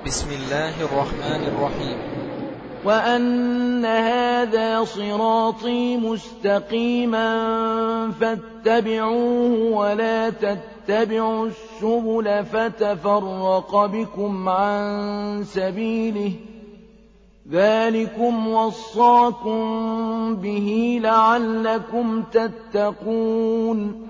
بسم الله الرحمن الرحيم وأن هذا صراطي مستقيما فاتبعوه ولا تتبعوا السبل فتفرق بكم عن سبيله ذلكم وصاكم به لعلكم تتقون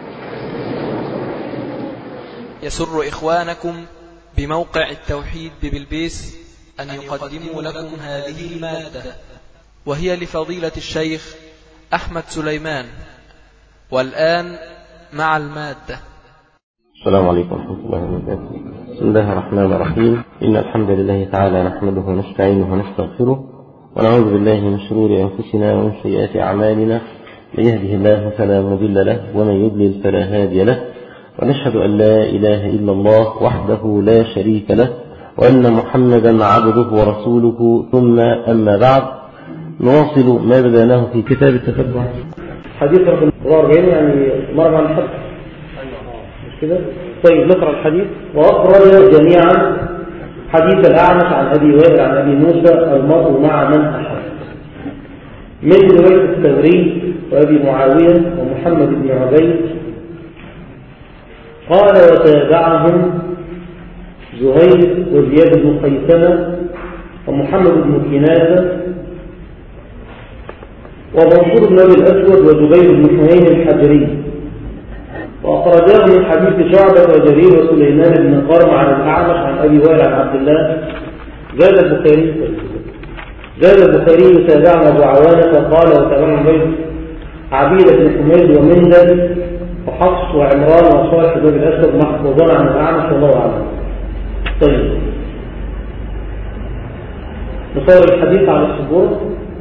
يسر إخوانكم بموقع التوحيد ببلبيس أن يقدموا لكم هذه المادة وهي لفضيلة الشيخ أحمد سليمان والآن مع المادة السلام عليكم ورحمة الله وبركاته بسم الله الرحمن الرحيم إن الحمد لله تعالى نحمده ونستعينه ونستغفره ونعوذ بالله من شرور أنفسنا ومن سيئات أعمالنا من يهده الله فلا مضل له ومن يضلل فلا هادي له ونشهد أن لا إله إلا الله وحده لا شريك له وأن محمدا عبده ورسوله ثم أما بعد نواصل ما بدأناه في كتاب التتبع حديث رقم 44 يعني مر عن الحد مش كده طيب نقرأ الحديث وأخرج جميعا حديث الأعمش عن أبي وائل عن أبي موسى المرء مع من أحب من رواية الثوري وأبي معاوية ومحمد بن عبيد قال وتابعهم زهير وزياد بن قيسمة ومحمد بن كناسة ومنصور بن أبي الأسود وزبير بن حنين الحجري وأخرجاه من حديث شعبة وجرير وسليمان بن قرم عن الأعمش عن أبي وائل عن عبد الله زاد البخاري زاد البخاري تابعنا أبو عوانة قال وتابعنا بيت عبيد بن حميد ومندل وحفص وعمران وصالح بن الأسود محفوظان عن الأعمش والله أعلم طيب نصور الحديث على السبورة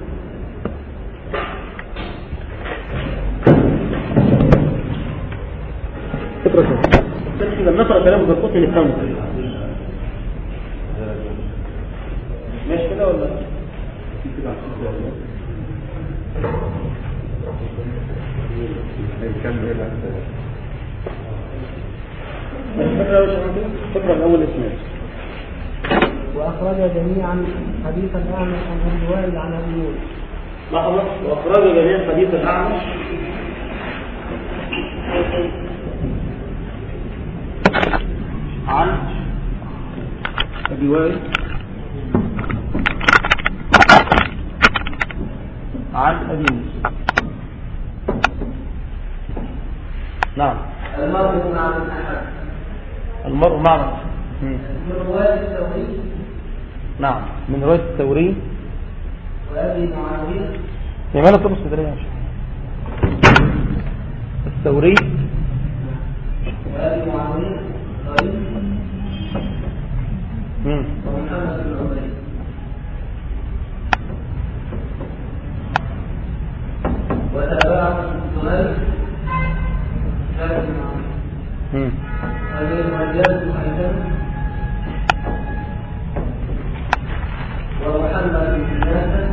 فكرة بس لما نقرأ كلام بالقطن نفهمه ماشي كده ولا فكرة الأول اسمه وأخرج جميعا حديث الأعمش عن أبي وائل عن أبي موسى لحظة وأخرج جميع حديث الأعمش عن أبي وائل عن أبي موسى نعم المرء مع من أحب المرء مع من من رواية التوحيد نعم من رواية الثوري وأبي معاوية لماذا تبص بدري يا شيخ الثوري وأبي معاوية طريق مم. ومحمد بن عبيد وتابعه زهير كان بن عمرو مم. وزيد وزياد بن حيثم ومحمد بن كناسة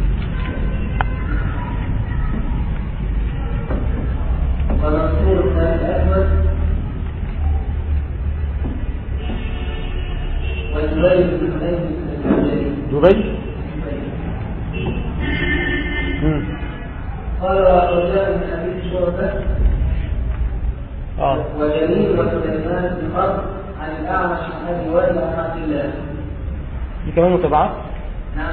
ومنصور بن أبي الأسود وزبير بن حنين الحجري زبير مم. قال وأخرجاه من حديث شعبة اه وجميل وسليمان بن حرب عن الأعمش عن أبي وائل عن عبد الله دي كمان متابعات نعم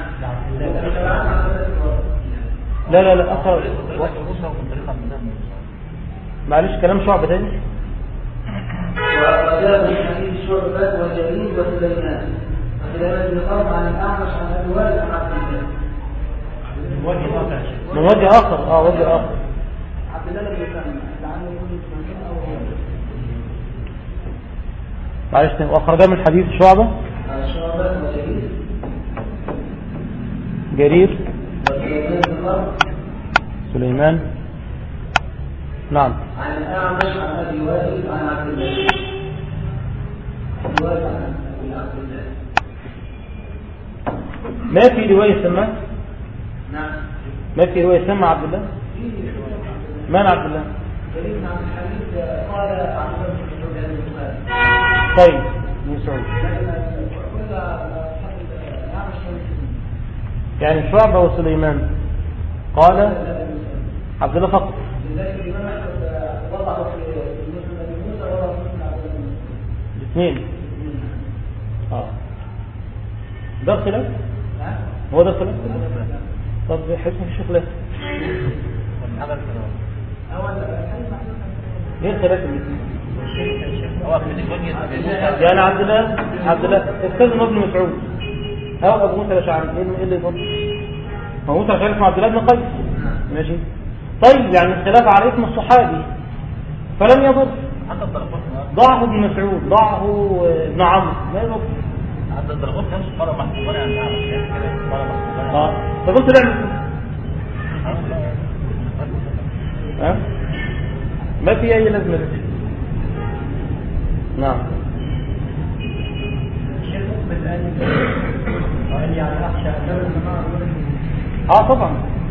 لا لا لا أخر معلش كلام شعب تاني وأخرجاه من حديث شعبة وجميل وسليمان وسليمان بن حرب عن الأعمش عن أبي وائل عن عبد الله من وجه آخر اه وجه آخر عبد الله بن مسلم لعله يكون اسمه أو معلش تاني وأخرجاه من حديث شعبة شعبة وجميل جرير وسليمان بن حرب سليمان نعم عن الأعمش عن أبي وائل عن عبد الله أبي وائل عن أبي عبد الله ما في رواية سماه نعم ما في رواية سمى عبد الله من عبد الله جرير عن الحديث قال عن ابن مسعود عن البخاري طيب بن مسعود كل يعني شعبة وسليمان قال عبد الله فقط لذلك الإمام أحمد وضعه في مسلم أبي موسى وضعه في مسلم عبد الله الاثنين اه ده الخلاف نعم هو ده الخلاف طب حسن في خلاف أول الحديث محدود ايه الخلاف اللي هو في الكونية يعني عبد الله عبد الله استاذ ابن مسعود او ابو موسى الاشعري ايه إيه اللي يضر ابو موسى الاشعري اسمه عبد الله بن قيس ماشي طيب يعني الخلاف على اسم الصحابي فلم يضر حتى الدرقوت ضعه ابن مسعود ضعه ابن عمرو ما يضر حتى الدرقوت نفسه مرة محفوظان عن الأعمش يعني كده مرة محفوظان اه طب انت تعمل ها ما في اي لازمه لك نعم الشيخ مقبل قال قال يعني أخشى أن لو الجماعة اه طبعا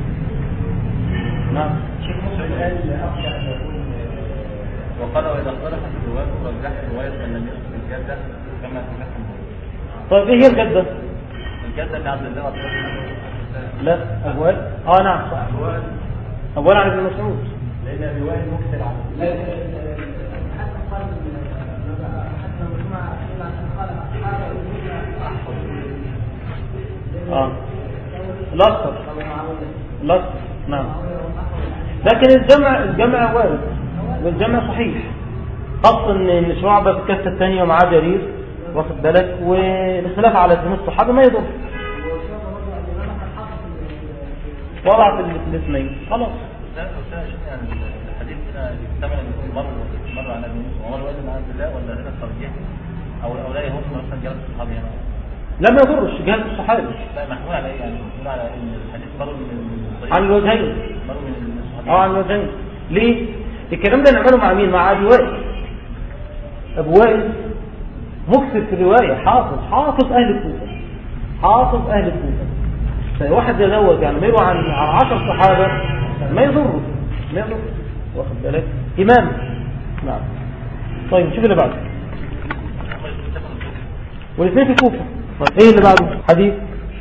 نعم الشيخ مسعود قال أخشى أن يكون وقال وإذا اختلفت الرواة رجحت رواية من لم يذكر الجدة كما في فتح المبين طيب ايه هي الجده الجدة اللي عبد الله وطلع لا ابواب اه نعم صح ابواب عن ابن مسعود لأن أبي وائل مكسر على لا حتى قال حتى لو سمع إلا أن قال أصحابه اه الاكثر الاكثر نعم لكن الجمع الجمع وارد والجمع صحيح خاصة ان إن شعبة في الكفة الثانية ومعاه جرير واخد بالك والخلاف على اسم الصحابة ما يضر وضع في الاثنين خلاص لا أستاذ يعني الحديث هنا يحتمل أن يكون مر مر عن أبي موسى ومر وزن عن عبد الله ولا هنا الترجيح أو أو لا يهم مثلا جلس الصحابي هنا لا ما يضرش جهاز الصحابي لا محمول على إيه يعني محمول على إن الحديث مر من الصحيح عن الوجهين مر من الصحابي اه عن الوجهين ليه الكلام ده نعمله مع مين مع ابي وائل ابو وائل مكسر في الروايه حافظ حافظ اهل الكوفه حافظ اهل الكوفه فواحد زي دوت يعني ما يروى عن عن 10 صحابه ما يضره ما يضره واخد بالك امام نعم طيب نشوف اللي بعده والاثنين في كوفه طيب ايه اللي بعده حديث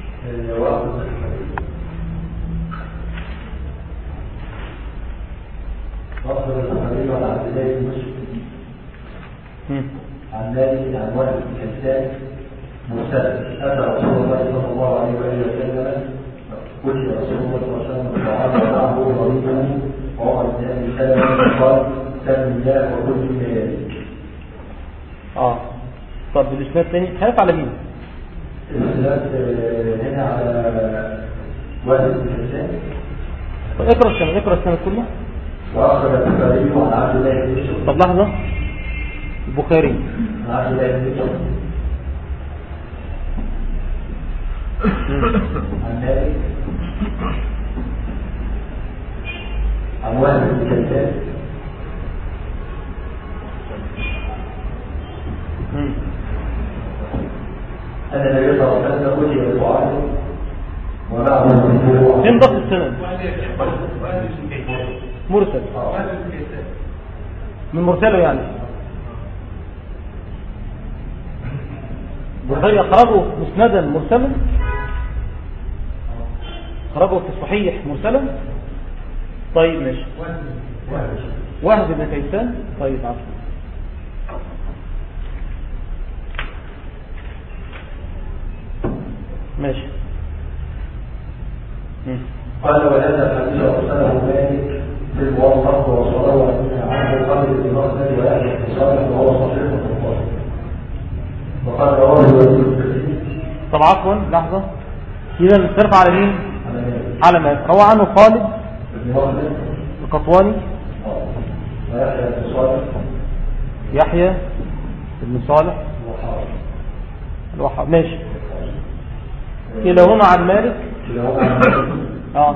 أخبر البخاري عن عبد الله بن مسعود مم. عن مالك عن وائل بن كيسان مرسل أتى رسول الله صلى الله عليه وآله وسلم قتل رسول الله صلى الله عليه وسلم الطعام ومعه ضريبه وعمر بن أبي سلمة قال سم الله وكل مما يليك اه طب الاسناد الثاني خايف على مين الخلاف هنا على وائل بن كيسان طب اقرا السند اقرا السند كله وأخرج البخاري عن عبد الله بن مسعود طب لحظه البخاري عن عبد الله بن مسعود عن مالك عن وائل بن كيسان مم. أن النبي صلى الله عليه وسلم أتي بطعام ومعه ضريبه فين ضبط السند مرسل من مرسله يعني البخاري أخرجه مسندا مرسلا أخرجه في الصحيح مرسلا طيب ماشي وهب بن كيسان طيب عفوا ماشي مم. قال وهذا الحديث أرسله مالك في الموظف وصله عنه قبل بمسند ويحيى بن صالح وهو صحيح البخاري وقال رواه الوليد بن كثير طب عفوا لحظة إذا نصرف على مين على مالك على ما روى عنه خالد بن مخلد القطواني ويحيى بن صالح يحيى بن صالح وحارث الوحاب ماشي كلاهما عن مالك كلاهما عن مالك اه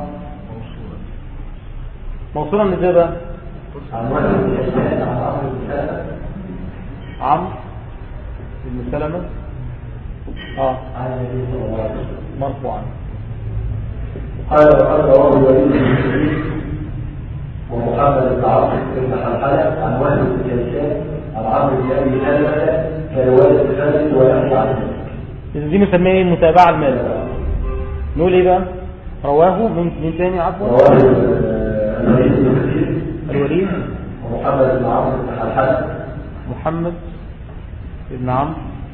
موصولا من ازاي بقى عن وائل بن كيسان عن عمرو بن سلمة عمرو بن سلمة اه عن النبي صلى الله عليه وسلم مرفوعا قال وقد رواه الوليد بن كثير ومحمد بن عاصم بن حلحلة عن وهب بن كيسان عن عمرو بن ابي سلمة كرواية خالد ويحيى عن مالك إذا دي نسميها ايه المتابعة المالك نقول ايه بقى رواه من من تاني عفوا رواه آه، الوليد بن كثير الوليد ومحمد بن عمرو بن الحسن محمد بن عمرو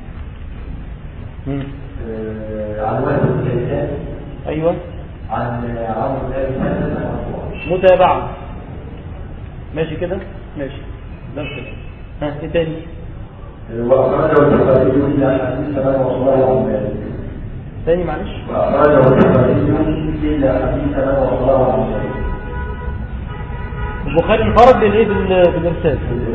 مم. آه، عن وائل بن كيسان ايوه عن عمرو بن ابي سلمه مرفوعا متابعة ماشي كده ماشي ده كده ها ايه تاني وأخرجه البخاري إلى حديث من وصله عن مالك تاني معلش وأخرجه البخاري إلى حديث من وصله عن مالك البخاري انفرد بالايه بال- بالارسال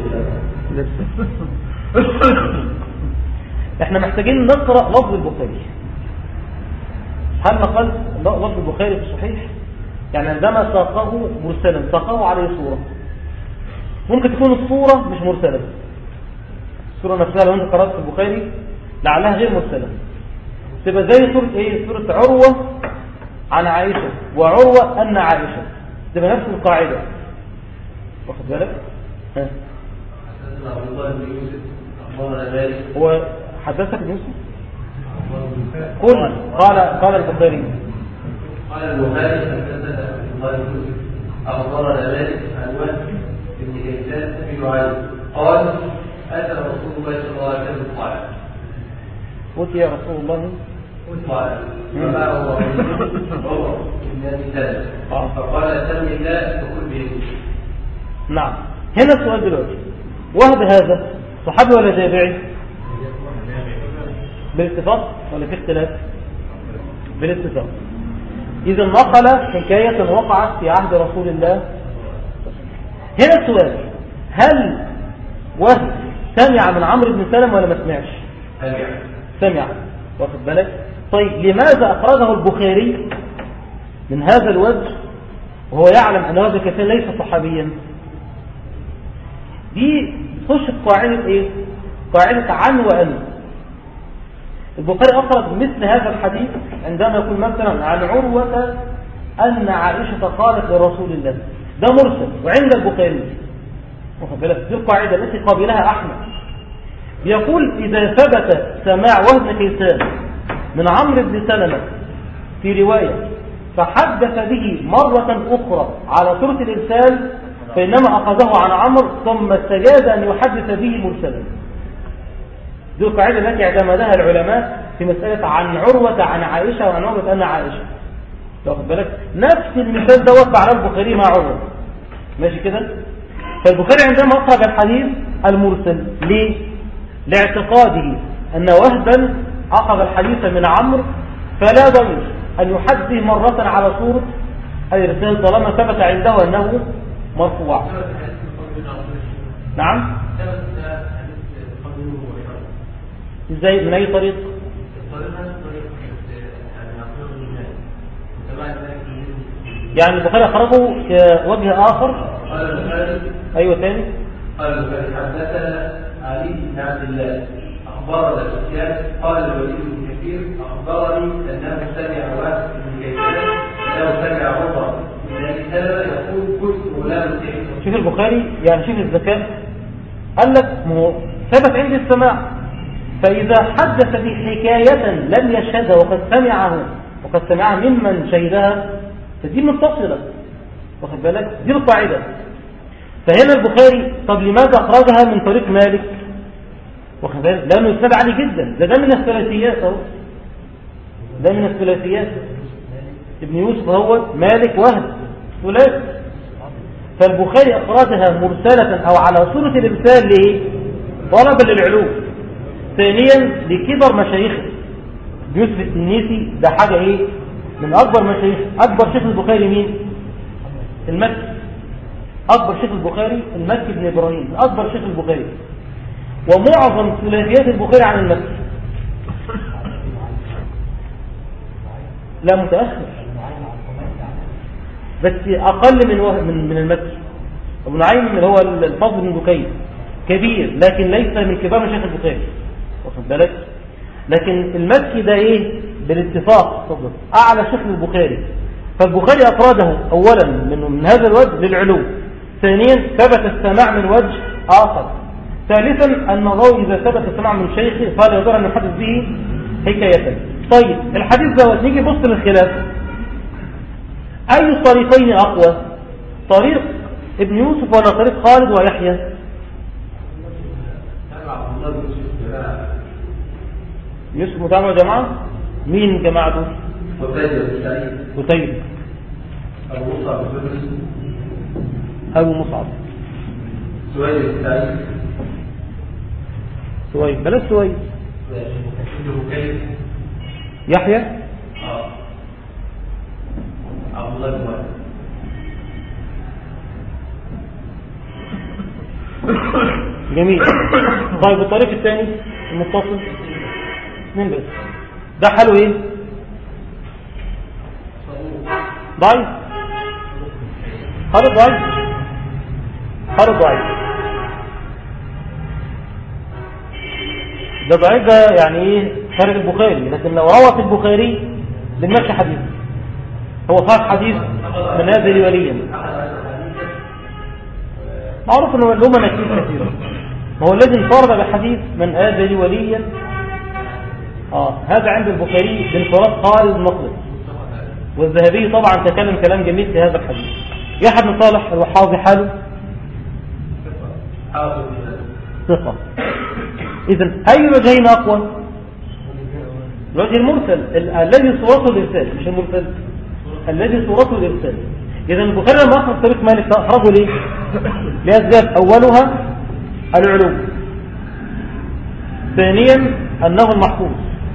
احنا محتاجين نقرا لفظ البخاري هل نقل لفظ البخاري في الصحيح يعني عندما ساقه مرسلا ساقه عليه صوره ممكن تكون الصوره مش مرسله الصوره نفسها لو انت قرات في البخاري لعلها غير مرسله تبقى زي صوره ايه صوره عروه عن عائشه وعروه ان عائشه تبقى نفس القاعده واخد بالك ها حدثنا عبد الله بن يوسف اخبرنا مالك هو حدثك ابن يوسف قل قال قال البخاري قال البخاري حدثنا عبد الله بن يوسف اخبرنا مالك عن وهب بن كيسان بن علي قال اتى رسول الله صلى الله عليه وسلم قال قلت يا رسول الله قال فمعه رجل عمر بن ابي سلمه آه. فقال سم الله فكل بيده نعم هنا السؤال دلوقتي وهب هذا صحابي ولا تابعي بالاتفاق ولا في اختلاف بالاتفاق إذا نقل حكاية وقعت في عهد رسول الله هنا السؤال هل وهب سمع من عمرو بن سلم ولا ما سمعش سمع سمع واخد بالك طيب لماذا أخرجه البخاري من هذا الوجه وهو يعلم أن هذا كثير ليس صحابيا دي تخش في قاعدة إيه قاعدة عن وأن البخاري أخرج مثل هذا الحديث عندما يقول مثلا عن عروة أن عائشة قالت لرسول الله ده مرسل وعند البخاري واخد بالك دي القاعدة التي قابلها أحمد يقول إذا ثبت سماع وهب كيسان من عمرو بن سلمة في رواية فحدث به مرة أخرى على صورة الإرسال فإنما أخذه عن عمرو ثم استجاز أن يحدث به مرسلا دي القاعدة التي اعتمدها العلماء في مسألة عن عروة عن عائشة وعن عروة أن عائشة واخد بالك نفس المثال ده وقع على البخاري مع عروة ماشي كده فالبخاري عندما أخرج الحديث المرسل ليه لاعتقاده أن وهبا أخذ الحديث من عمرو فلا ضير أن يحدث مرة على صورة الإرسال طالما ثبت عنده أنه مرفوع نعم ازاي من أي طريق يعني البخاري أخرجه كوجه آخر قال البخاري أيوة تاني قال البخاري حدثنا علي بن عبد الله اخبرنا سفيان قال الوليد بن كثير اخبرني انه سمع وهب بن كيسان انه سمع عمر بن ابي سلمه يقول كنت غلام سعيد شوف البخاري يعني شوف الذكاء قال لك ما هو ثبت عندي السماع فإذا حدث بحكاية لم يشهدها وقد سمعه وقد سمعها ممن شهدها فدي متصلة واخد بالك دي القاعدة فهنا البخاري طب لماذا أخرجها من طريق مالك واخد بالك لأنه إسناد عالي جدا ده ده من الثلاثيات أهو ده من الثلاثيات ابن يوسف هو مالك وهب ثلاثي فالبخاري أخرجها مرسلة أو على صورة الإرسال ليه طلبا للعلوم ثانيا لكبر مشايخه ابن يوسف التنيسي ده حاجة ايه من أكبر مشايخ أكبر شيخ البخاري مين المكي أكبر شيخ البخاري المكي بن إبراهيم أكبر شيخ البخاري ومعظم ثلاثيات البخاري عن المكي لا متأخر بس أقل من وه... من من المكي أبو نعيم اللي هو الفضل بن بكير كبير لكن ليس من كبار مشايخ البخاري واخد بالك لكن المكي ده ايه بالاتفاق اتفضل اعلى شيخ البخاري فالبخاري افراده اولا من من هذا الوجه للعلو ثانيا ثبت السماع من وجه اخر ثالثا ان الراوي اذا ثبت السماع من شيخه فلا يقدر ان يحدث به حكايه طيب الحديث دوت نيجي نبص للخلاف أي الطريقين أقوى طريق ابن يوسف ولا طريق خالد ويحيى يوسف متابعة جماعة مين جماعته قتيبة أبو مصعب سويد السعيد سويد بلاش سويد يحيى عبد الله بن وهب جميل طيب الطريق الثاني المتصل اثنين بس ده حاله ايه ضعيف حاله ضعيف حاله ضعيف ده ضعيف ده يعني ايه خارج البخاري لكن لو روى في البخاري بنمشي حديث هو صاحب حديث منازل وليا معروف انه له مناكير كثيره ما هو الذي انفرد بحديث من آذى لي وليا آه هذا عند البخاري بانفراد خالد مطلق والذهبي طبعا تكلم كلام جميل في هذا الحديث يحيى بن صالح الوحاظي حاله ثقة إذا أي الوجهين أقوى الوجه المرسل ال- الذي صورته الإرسال مش المرسل الذي صورته الإرسال إذا البخاري لما أخرج طريق مالك ده أخرجه ليه؟ لأسباب أولها العلوم ثانيا أنه المحفوظ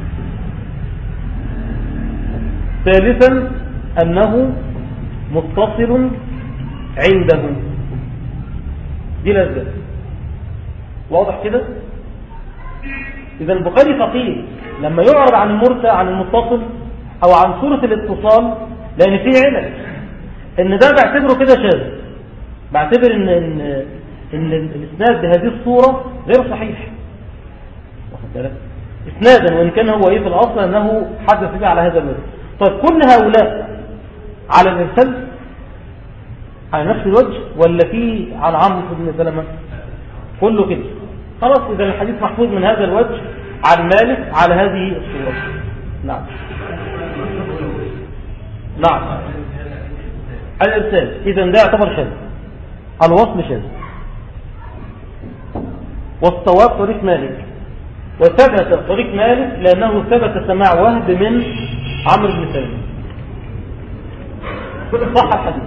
ثالثا أنه متصل عنده دي الأسباب واضح كده إذا البخاري فقيه لما يعرض عن المرسل عن المتصل أو عن صورة الاتصال لأن فيه علل إن ده بعتبره كده شاذ بعتبر إن, إن, إن الإسناد بهذه الصورة غير صحيح واخد بالك إسنادا وإن كان هو إيه في الأصل أنه حدث به على هذا الوجه طيب كل هؤلاء على الإرسال على نفس الوجه ولا في عن عمرو بن سلمة كله كده خلاص إذا الحديث محفوظ من هذا الوجه عن مالك على هذه الصورة نعم نعم الإرسال إذا ده يعتبر شاذ الوصل شاذ والصواب طريق مالك وثبت طريق مالك لأنه ثبت سماع وهب من عمرو بن سلمة صح الحديث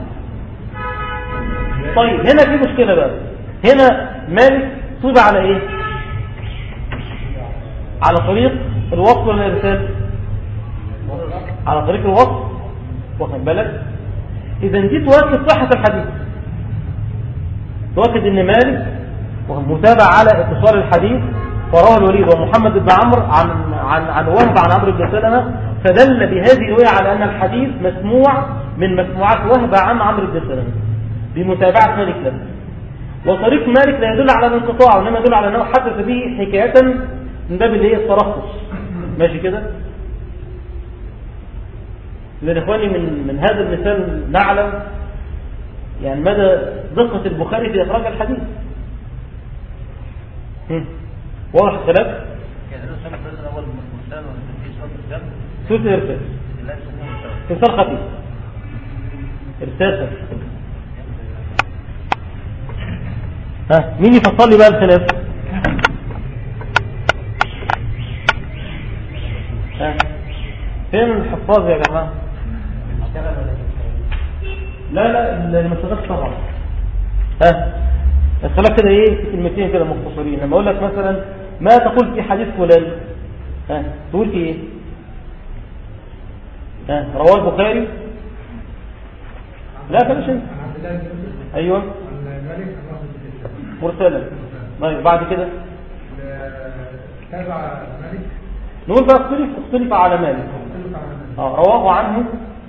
طيب هنا في مشكلة بقى هنا مالك صيب على ايه على طريق الوصل ولا الارسال على طريق الوصل واخد بالك اذا دي تؤكد صحة الحديث تؤكد ان مالك متابع على اتصال الحديث فرواه الوليد ومحمد بن عمرو عن عن عن وهب عن عمرو بن سلمة فدل بهذه الرواية على ان الحديث مسموع من مسموعات وهب عن عمرو بن سلمة بمتابعة مالك له وطريق مالك لا يدل على الانقطاع وانما يدل على انه حدث به حكاية من باب اللي هي الترخص ماشي كده اذا اخواني من من هذا المثال نعلم يعني مدى دقة البخاري في اخراج الحديث هم. واضح الكلام يعني لو سمع مثلا اول مرسال ولا في صوت الدم سوس الارسال لا يسمونه ارسال خفيف ارسال خفيف ها مين يفصل لي بقى الخلاف ها فين الحفاظ يا جماعه لا لا المسافات طبعا ها الخلاف كده ايه في كلمتين كده مختصرين لما اقول لك مثلا ما تقول في حديث فلان ها تقول في ايه ها رواه البخاري لا بلاش انت ايوه مرسلا طيب بعد كده تابع مالك نقول بقى اختلف اختلف على مالك اه رواه عنه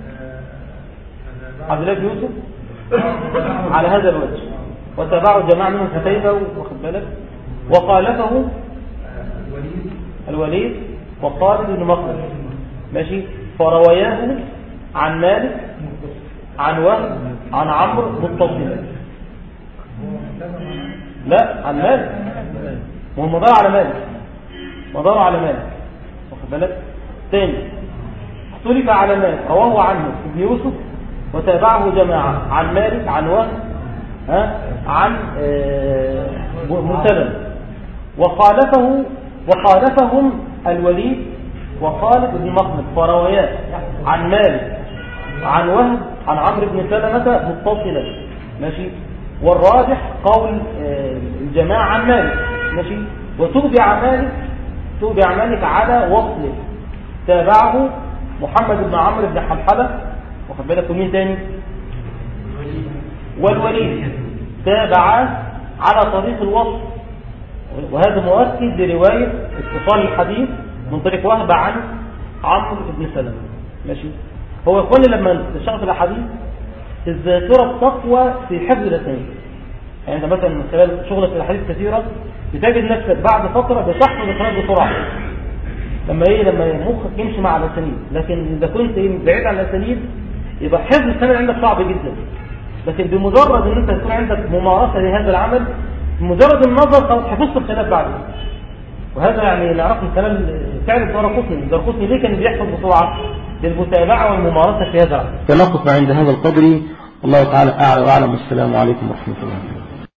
عبد الله بن يوسف على هذا الوجه وتابعه جماعة منهم قتيبة واخد بالك وخالفه الوليد وخالد بن مخلد ماشي فرواياه عن مالك عن وهب عن عمرو متصلا لا عن مالك هو مدار على مالك مدار على مالك واخد بالك ثاني اختلف على مالك رواه عنه ابن يوسف وتابعه جماعة عن مالك عن وهب ها عن آه، مسلم وخالفه وخالفهم الوليد وخالد بن مخلد فرويات عن مالك عن وهب عن عمرو بن سلمة متصلا ماشي والراجح قول آه، الجماعة عن مالك ماشي وتوبع مالك توبع مالك على وصله تابعه محمد بن عمرو بن حلحلة واخد بالك مين تاني والوليد تابع على طريق الوصل وهذا مؤكد لرواية اتصال الحديث من طريق وهب عن عمرو بن سلمة ماشي هو يقول لما تشتغل في الاحاديث الذاكرة بتقوى في حفظ الاسانيد يعني انت مثلا من خلال شغلك في الاحاديث كثيرة بتجد نفسك بعد فترة بتحفظ الاسانيد بسرعة لما ايه لما مخك يمشي مع الاسانيد لكن اذا كنت إيه بعيد عن الاسانيد يبقى حفظ السند عندك صعب جدا لكن بمجرد ان انت يكون عندك ممارسة لهذا العمل بمجرد النظر خلاص حفظت الخلاف بعد وهذا يعني نعرف من كلام فعل الدرقطني الدرقطني ليه كان بيحفظ بسرعة للمتابعة والممارسة في هذا العمل سنقف عند هذا القدر والله تعالى أعلى وأعلم والسلام عليكم ورحمة الله